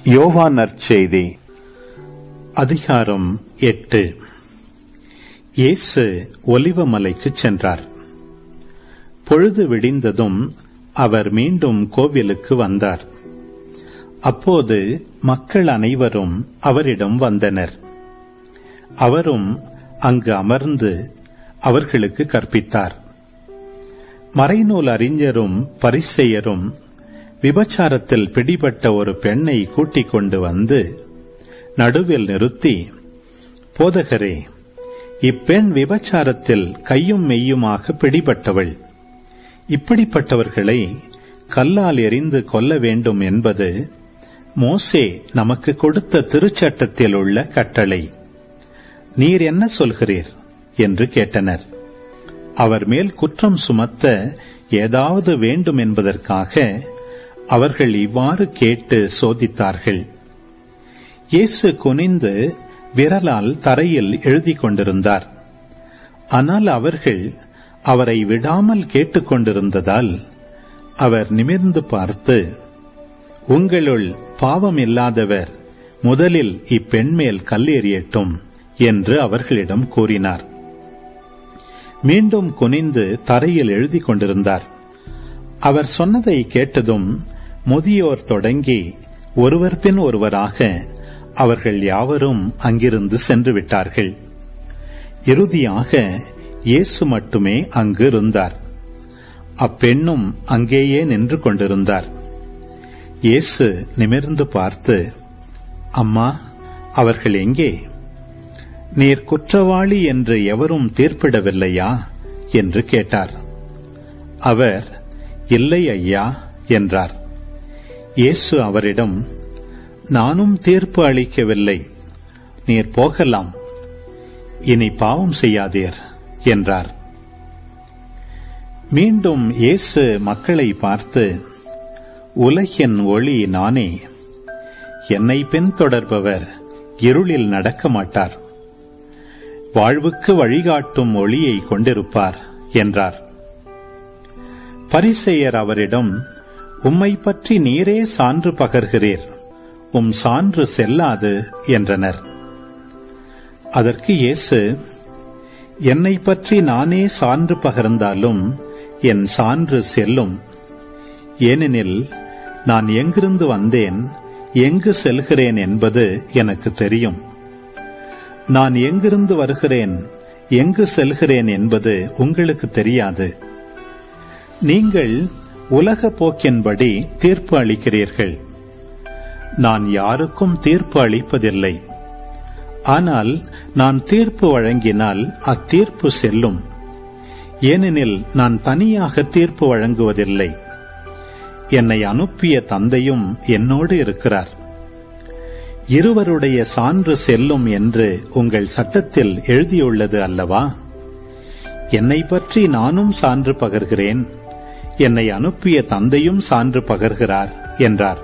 யோவான் நற்செய்தி அதிகாரம் எட்டு இயேசு ஒலிவமலைக்குச் சென்றார் பொழுது விடிந்ததும் அவர் மீண்டும் கோவிலுக்கு வந்தார் அப்போது மக்கள் அனைவரும் அவரிடம் வந்தனர் அவரும் அங்கு அமர்ந்து அவர்களுக்கு கற்பித்தார் மறைநூல் அறிஞரும் பரிசெயரும் விபச்சாரத்தில் பிடிபட்ட ஒரு பெண்ணை கூட்டிக் கொண்டு வந்து நடுவில் நிறுத்தி போதகரே இப்பெண் விபச்சாரத்தில் கையும் மெய்யுமாக பிடிபட்டவள் இப்படிப்பட்டவர்களை கல்லால் எறிந்து கொல்ல வேண்டும் என்பது மோசே நமக்கு கொடுத்த திருச்சட்டத்தில் உள்ள கட்டளை நீர் என்ன சொல்கிறீர் என்று கேட்டனர் அவர் மேல் குற்றம் சுமத்த ஏதாவது வேண்டும் என்பதற்காக அவர்கள் இவ்வாறு கேட்டு சோதித்தார்கள் இயேசு குனிந்து விரலால் தரையில் எழுதிக் கொண்டிருந்தார் ஆனால் அவர்கள் அவரை விடாமல் கேட்டுக்கொண்டிருந்ததால் அவர் நிமிர்ந்து பார்த்து உங்களுள் பாவம் இல்லாதவர் முதலில் இப்பெண் மேல் கல்லெறியட்டும் என்று அவர்களிடம் கூறினார் மீண்டும் குனிந்து தரையில் எழுதிக் கொண்டிருந்தார் அவர் சொன்னதை கேட்டதும் முதியோர் தொடங்கி ஒருவர் பின் ஒருவராக அவர்கள் யாவரும் அங்கிருந்து சென்று விட்டார்கள் இறுதியாக இயேசு மட்டுமே அங்கு இருந்தார் அப்பெண்ணும் அங்கேயே நின்று கொண்டிருந்தார் இயேசு நிமிர்ந்து பார்த்து அம்மா அவர்கள் எங்கே நீர் குற்றவாளி என்று எவரும் தீர்ப்பிடவில்லையா என்று கேட்டார் அவர் இல்லை ஐயா என்றார் இயேசு அவரிடம் நானும் தீர்ப்பு அளிக்கவில்லை நீர் போகலாம் இனி பாவம் செய்யாதீர் என்றார் மீண்டும் இயேசு மக்களை பார்த்து உலகின் ஒளி நானே என்னை பின்தொடர்பவர் இருளில் நடக்க மாட்டார் வாழ்வுக்கு வழிகாட்டும் ஒளியை கொண்டிருப்பார் என்றார் பரிசெயர் அவரிடம் உம்மை பற்றி நீரே சான்று பகர்கிறீர் உம் சான்று செல்லாது என்றனர் அதற்கு இயேசு என்னை பற்றி நானே சான்று பகர்ந்தாலும் என் சான்று செல்லும் ஏனெனில் நான் எங்கிருந்து வந்தேன் எங்கு செல்கிறேன் என்பது எனக்கு தெரியும் நான் எங்கிருந்து வருகிறேன் எங்கு செல்கிறேன் என்பது உங்களுக்கு தெரியாது நீங்கள் உலக போக்கின்படி தீர்ப்பு அளிக்கிறீர்கள் நான் யாருக்கும் தீர்ப்பு அளிப்பதில்லை ஆனால் நான் தீர்ப்பு வழங்கினால் அத்தீர்ப்பு செல்லும் ஏனெனில் நான் தனியாக தீர்ப்பு வழங்குவதில்லை என்னை அனுப்பிய தந்தையும் என்னோடு இருக்கிறார் இருவருடைய சான்று செல்லும் என்று உங்கள் சட்டத்தில் எழுதியுள்ளது அல்லவா என்னை பற்றி நானும் சான்று பகர்கிறேன் என்னை அனுப்பிய தந்தையும் சான்று பகர்கிறார் என்றார்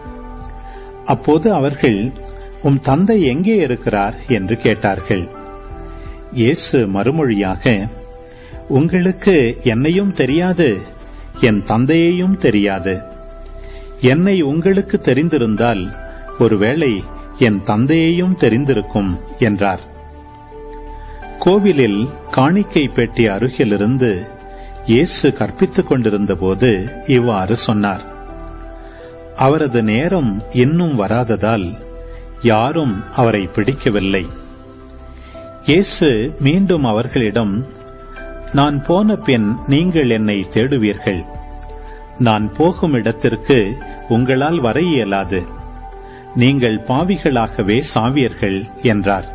அப்போது அவர்கள் உம் தந்தை எங்கே இருக்கிறார் என்று கேட்டார்கள் இயேசு மறுமொழியாக உங்களுக்கு என்னையும் தெரியாது என் தந்தையையும் தெரியாது என்னை உங்களுக்கு தெரிந்திருந்தால் ஒருவேளை என் தந்தையையும் தெரிந்திருக்கும் என்றார் கோவிலில் காணிக்கை பெட்டி அருகிலிருந்து இயேசு கற்பித்துக் கொண்டிருந்த போது இவ்வாறு சொன்னார் அவரது நேரம் இன்னும் வராததால் யாரும் அவரை பிடிக்கவில்லை இயேசு மீண்டும் அவர்களிடம் நான் போன பின் நீங்கள் என்னை தேடுவீர்கள் நான் போகும் இடத்திற்கு உங்களால் வர இயலாது நீங்கள் பாவிகளாகவே சாவியர்கள் என்றார்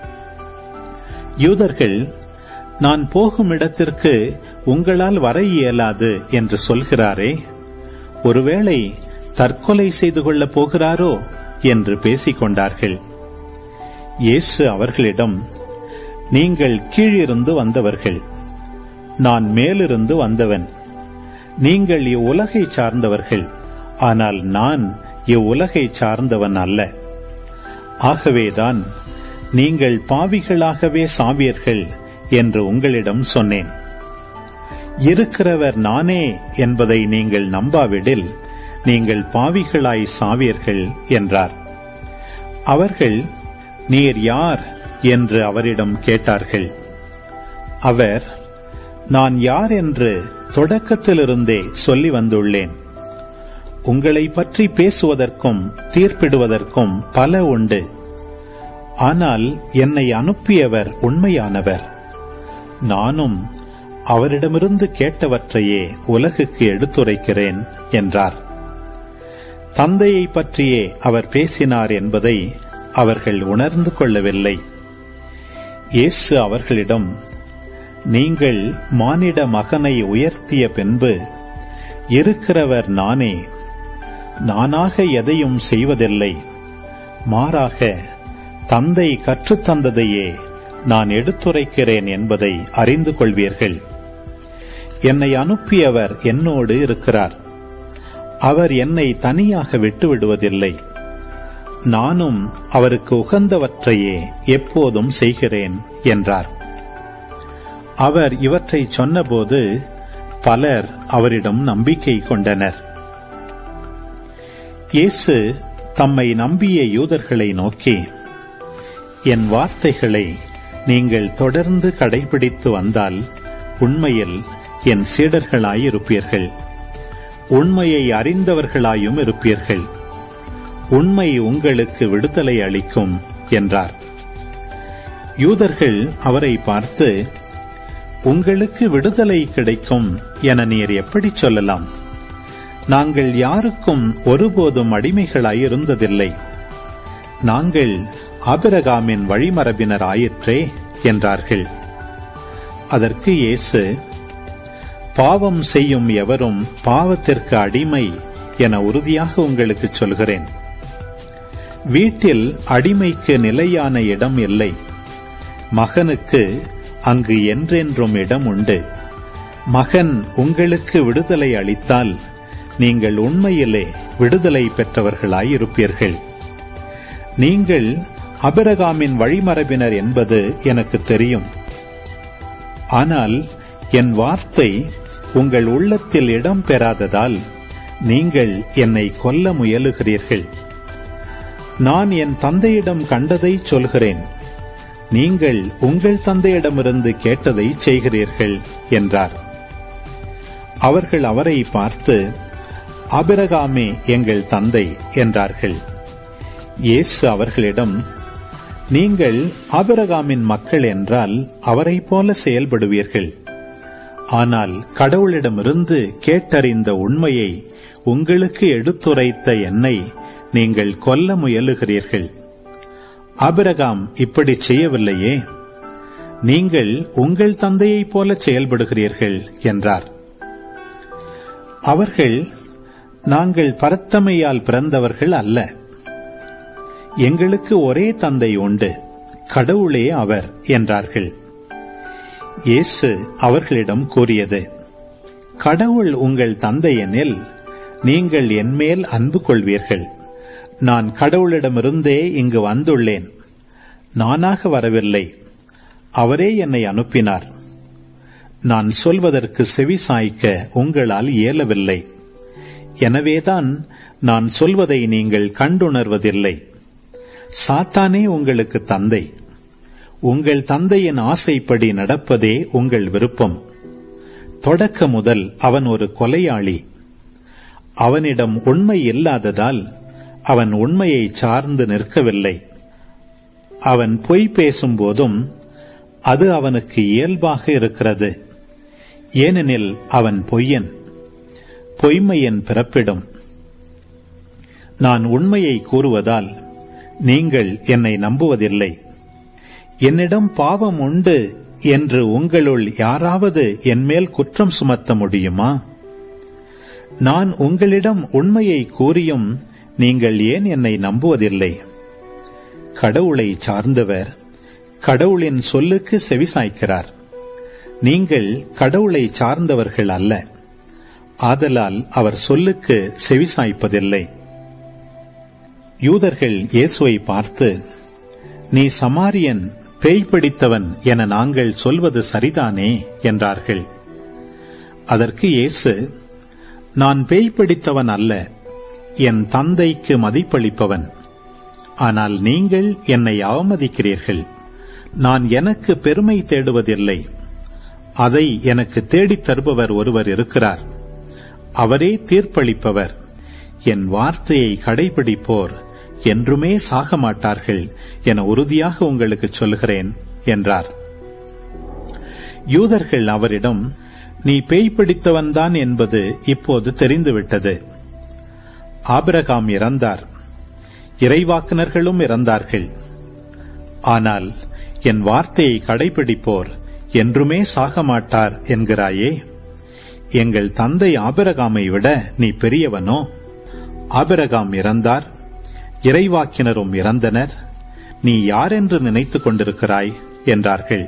யூதர்கள் நான் போகும் இடத்திற்கு உங்களால் வர இயலாது என்று சொல்கிறாரே ஒருவேளை தற்கொலை செய்து கொள்ளப் போகிறாரோ என்று பேசிக் கொண்டார்கள் இயேசு அவர்களிடம் நீங்கள் கீழிருந்து வந்தவர்கள் நான் மேலிருந்து வந்தவன் நீங்கள் இவ்வுலகை சார்ந்தவர்கள் ஆனால் நான் இவ்வுலகை சார்ந்தவன் அல்ல ஆகவேதான் நீங்கள் பாவிகளாகவே சாவியர்கள் என்று உங்களிடம் சொன்னேன் இருக்கிறவர் நானே என்பதை நீங்கள் நம்பாவிடில் நீங்கள் பாவிகளாய் சாவீர்கள் என்றார் அவர்கள் நீர் யார் என்று அவரிடம் கேட்டார்கள் அவர் நான் யார் என்று தொடக்கத்திலிருந்தே சொல்லி வந்துள்ளேன் உங்களை பற்றி பேசுவதற்கும் தீர்ப்பிடுவதற்கும் பல உண்டு ஆனால் என்னை அனுப்பியவர் உண்மையானவர் நானும் அவரிடமிருந்து கேட்டவற்றையே உலகுக்கு எடுத்துரைக்கிறேன் என்றார் தந்தையை பற்றியே அவர் பேசினார் என்பதை அவர்கள் உணர்ந்து கொள்ளவில்லை இயேசு அவர்களிடம் நீங்கள் மானிட மகனை உயர்த்திய பின்பு இருக்கிறவர் நானே நானாக எதையும் செய்வதில்லை மாறாக தந்தை கற்றுத்தந்ததையே நான் எடுத்துரைக்கிறேன் என்பதை அறிந்து கொள்வீர்கள் என்னை அனுப்பியவர் என்னோடு இருக்கிறார் அவர் என்னை தனியாக விட்டுவிடுவதில்லை நானும் அவருக்கு உகந்தவற்றையே எப்போதும் செய்கிறேன் என்றார் அவர் இவற்றை சொன்னபோது பலர் அவரிடம் நம்பிக்கை கொண்டனர் இயேசு தம்மை நம்பிய யூதர்களை நோக்கி என் வார்த்தைகளை நீங்கள் தொடர்ந்து கடைபிடித்து வந்தால் உண்மையில் என் சீடர்களாயிருப்பீர்கள் உண்மையை அறிந்தவர்களாயும் இருப்பீர்கள் உண்மை உங்களுக்கு விடுதலை அளிக்கும் என்றார் யூதர்கள் அவரை பார்த்து உங்களுக்கு விடுதலை கிடைக்கும் என நீர் எப்படி சொல்லலாம் நாங்கள் யாருக்கும் ஒருபோதும் அடிமைகளாய் இருந்ததில்லை நாங்கள் ஆபிரகாமின் வழிமரபினர் ஆயிற்றே என்றார்கள் அதற்கு இயேசு பாவம் செய்யும் எவரும் பாவத்திற்கு அடிமை என உறுதியாக உங்களுக்கு சொல்கிறேன் வீட்டில் அடிமைக்கு நிலையான இடம் இல்லை மகனுக்கு அங்கு என்றென்றும் இடம் உண்டு மகன் உங்களுக்கு விடுதலை அளித்தால் நீங்கள் உண்மையிலே விடுதலை பெற்றவர்களாயிருப்பீர்கள் நீங்கள் அபிரகாமின் வழிமரபினர் என்பது எனக்கு தெரியும் ஆனால் என் வார்த்தை உங்கள் உள்ளத்தில் இடம் பெறாததால் நீங்கள் என்னை கொல்ல முயலுகிறீர்கள் நான் என் தந்தையிடம் கண்டதை சொல்கிறேன் நீங்கள் உங்கள் தந்தையிடமிருந்து கேட்டதை செய்கிறீர்கள் என்றார் அவர்கள் அவரை பார்த்து அபிரகாமே எங்கள் தந்தை என்றார்கள் இயேசு அவர்களிடம் நீங்கள் ஆபிரகாமின் மக்கள் என்றால் அவரைப் போல செயல்படுவீர்கள் ஆனால் கடவுளிடமிருந்து கேட்டறிந்த உண்மையை உங்களுக்கு எடுத்துரைத்த என்னை நீங்கள் கொல்ல முயலுகிறீர்கள் ஆபிரகாம் இப்படி செய்யவில்லையே நீங்கள் உங்கள் தந்தையைப் போல செயல்படுகிறீர்கள் என்றார் அவர்கள் நாங்கள் பரத்தமையால் பிறந்தவர்கள் அல்ல எங்களுக்கு ஒரே தந்தை உண்டு கடவுளே அவர் என்றார்கள் இயேசு அவர்களிடம் கூறியது கடவுள் உங்கள் தந்தையெனில் நீங்கள் என்மேல் அன்பு கொள்வீர்கள் நான் கடவுளிடமிருந்தே இங்கு வந்துள்ளேன் நானாக வரவில்லை அவரே என்னை அனுப்பினார் நான் சொல்வதற்கு செவி சாய்க்க உங்களால் இயலவில்லை எனவேதான் நான் சொல்வதை நீங்கள் கண்டுணர்வதில்லை சாத்தானே உங்களுக்கு தந்தை உங்கள் தந்தையின் ஆசைப்படி நடப்பதே உங்கள் விருப்பம் தொடக்க முதல் அவன் ஒரு கொலையாளி அவனிடம் உண்மை இல்லாததால் அவன் உண்மையை சார்ந்து நிற்கவில்லை அவன் பொய் பேசும்போதும் அது அவனுக்கு இயல்பாக இருக்கிறது ஏனெனில் அவன் பொய்யன் பொய்மையின் பிறப்பிடும் நான் உண்மையை கூறுவதால் நீங்கள் என்னை நம்புவதில்லை என்னிடம் பாவம் உண்டு என்று உங்களுள் யாராவது என்மேல் குற்றம் சுமத்த முடியுமா நான் உங்களிடம் உண்மையை கூறியும் நீங்கள் ஏன் என்னை நம்புவதில்லை கடவுளை சார்ந்தவர் கடவுளின் சொல்லுக்கு செவிசாய்க்கிறார் நீங்கள் கடவுளை சார்ந்தவர்கள் அல்ல ஆதலால் அவர் சொல்லுக்கு செவிசாய்ப்பதில்லை யூதர்கள் இயேசுவை பார்த்து நீ சமாரியன் பேய் பிடித்தவன் என நாங்கள் சொல்வது சரிதானே என்றார்கள் அதற்கு இயேசு நான் பேய் பிடித்தவன் அல்ல என் தந்தைக்கு மதிப்பளிப்பவன் ஆனால் நீங்கள் என்னை அவமதிக்கிறீர்கள் நான் எனக்கு பெருமை தேடுவதில்லை அதை எனக்கு தேடித் தருபவர் ஒருவர் இருக்கிறார் அவரே தீர்ப்பளிப்பவர் என் வார்த்தையை கடைபிடிப்போர் என்றுமே சாக மாட்டார்கள் என உறுதியாக உங்களுக்கு சொல்கிறேன் என்றார் யூதர்கள் அவரிடம் நீ பேய் பிடித்தவன்தான் என்பது இப்போது தெரிந்துவிட்டது ஆபிரகாம் இறந்தார் இறைவாக்குனர்களும் இறந்தார்கள் ஆனால் என் வார்த்தையை கடைபிடிப்போர் என்றுமே சாக மாட்டார் என்கிறாயே எங்கள் தந்தை ஆபிரகாமை விட நீ பெரியவனோ ஆபிரகாம் இறந்தார் இறைவாக்கினரும் இறந்தனர் நீ யாரென்று நினைத்துக் கொண்டிருக்கிறாய் என்றார்கள்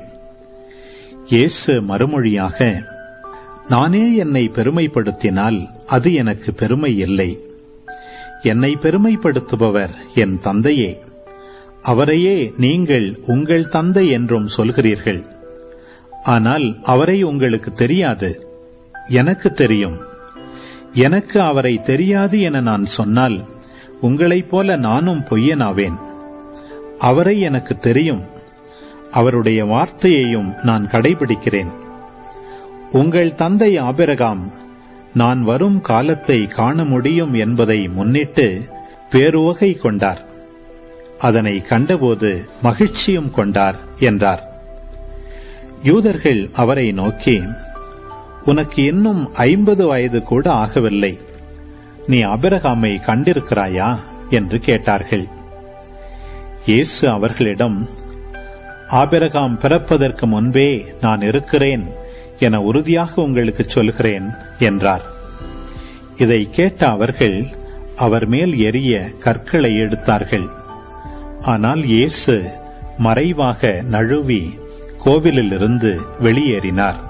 இயேசு மறுமொழியாக நானே என்னை பெருமைப்படுத்தினால் அது எனக்கு பெருமை இல்லை என்னை பெருமைப்படுத்துபவர் என் தந்தையே அவரையே நீங்கள் உங்கள் தந்தை என்றும் சொல்கிறீர்கள் ஆனால் அவரை உங்களுக்கு தெரியாது எனக்கு தெரியும் எனக்கு அவரை தெரியாது என நான் சொன்னால் உங்களைப் போல நானும் பொய்யனாவேன் அவரை எனக்கு தெரியும் அவருடைய வார்த்தையையும் நான் கடைபிடிக்கிறேன் உங்கள் தந்தை ஆபிரகாம் நான் வரும் காலத்தை காண முடியும் என்பதை முன்னிட்டு பேருவகை கொண்டார் அதனை கண்டபோது மகிழ்ச்சியும் கொண்டார் என்றார் யூதர்கள் அவரை நோக்கி உனக்கு இன்னும் ஐம்பது வயது கூட ஆகவில்லை நீ அபிரகாமை கண்டிருக்கிறாயா என்று கேட்டார்கள் இயேசு அவர்களிடம் ஆபிரகாம் பிறப்பதற்கு முன்பே நான் இருக்கிறேன் என உறுதியாக உங்களுக்கு சொல்கிறேன் என்றார் இதை கேட்ட அவர்கள் அவர் மேல் எரிய கற்களை எடுத்தார்கள் ஆனால் இயேசு மறைவாக நழுவி கோவிலிலிருந்து வெளியேறினார்